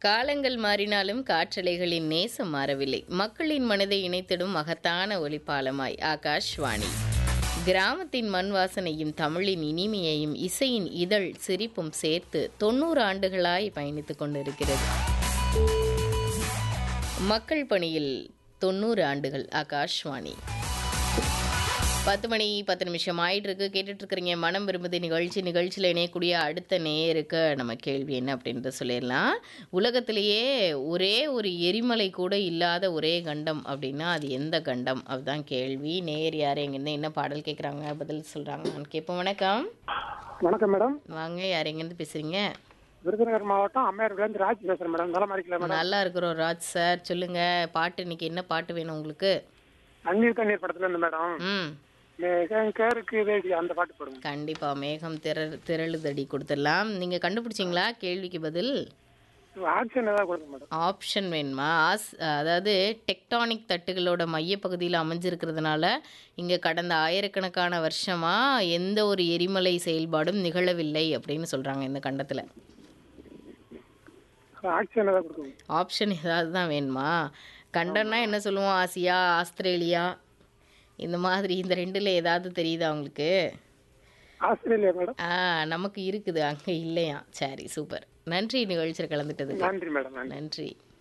காலங்கள் மாறினாலும் காற்றலைகளின் நேசம் மாறவில்லை மக்களின் மனதை இணைத்திடும் மகத்தான ஒலிப்பாலமாய் ஆகாஷ்வாணி கிராமத்தின் மண் வாசனையும் தமிழின் இனிமையையும் இசையின் இதழ் சிரிப்பும் சேர்த்து தொண்ணூறு ஆண்டுகளாய் பயணித்துக் கொண்டிருக்கிறது மக்கள் பணியில் தொண்ணூறு ஆண்டுகள் ஆகாஷ்வாணி பத்து மணி பத்து நிமிஷம் ஆயிட்டு இருக்கு கேட்டுட்டு இருக்கிறீங்க மனம் விரும்புது நிகழ்ச்சி நிகழ்ச்சியில் இணையக்கூடிய அடுத்த நேயருக்கு நம்ம கேள்வி என்ன அப்படின்றத சொல்லிடலாம் உலகத்திலேயே ஒரே ஒரு எரிமலை கூட இல்லாத ஒரே கண்டம் அப்படின்னா அது எந்த கண்டம் அதுதான் கேள்வி நேயர் யார் எங்கேருந்து என்ன பாடல் கேட்குறாங்க பதில் சொல்கிறாங்க நான் கேட்போம் வணக்கம் வணக்கம் மேடம் வாங்க யார் எங்கேருந்து பேசுகிறீங்க விருதுநகர் மாவட்டம் அம்மையார்லேருந்து ராஜ் பேசுறேன் மேடம் நலமா இருக்கல மேடம் நல்லா இருக்கிறோம் ராஜ் சார் சொல்லுங்க பாட்டு இன்னைக்கு என்ன பாட்டு வேணும் உங்களுக்கு தண்ணீர் தண்ணீர் படத்துல இருந்து மேடம் ம் மேகம் கருக்கு அந்த பாட்டு போடுங்க கண்டிப்பா மேகம் திர திரளுதடி கொடுத்துடலாம் நீங்க கண்டுபிடிச்சிங்களா கேள்விக்கு பதில் ஆக்ஷன் ஏதாவது கொடுங்க மேடம் ஆப்ஷன் வேணுமா ஆஸ் அதாவது டெக்டானிக் தட்டுகளோட மையப்பகுதியில் அமைஞ்சிருக்கிறதுனால இங்கே கடந்த ஆயிரக்கணக்கான வருஷமாக எந்த ஒரு எரிமலை செயல்பாடும் நிகழவில்லை அப்படின்னு சொல்கிறாங்க இந்த கண்டத்தில் ஆக்ஷன் ஏதாவது கொடுங்க ஆப்ஷன் ஏதாவது தான் வேணுமா கண்டம்னா என்ன சொல்லுவோம் ஆசியா ஆஸ்திரேலியா இந்த மாதிரி இந்த ரெண்டில் ஏதாவது தெரியுதா உங்களுக்கு ஆஸ்திரேலியா மேடம் ஆ நமக்கு இருக்குது அங்கே இல்லையா சரி சூப்பர் நன்றி நிகழ்ச்சியில் கலந்துட்டதுக்கு நன்றி மேடம் நன்றி நன்றி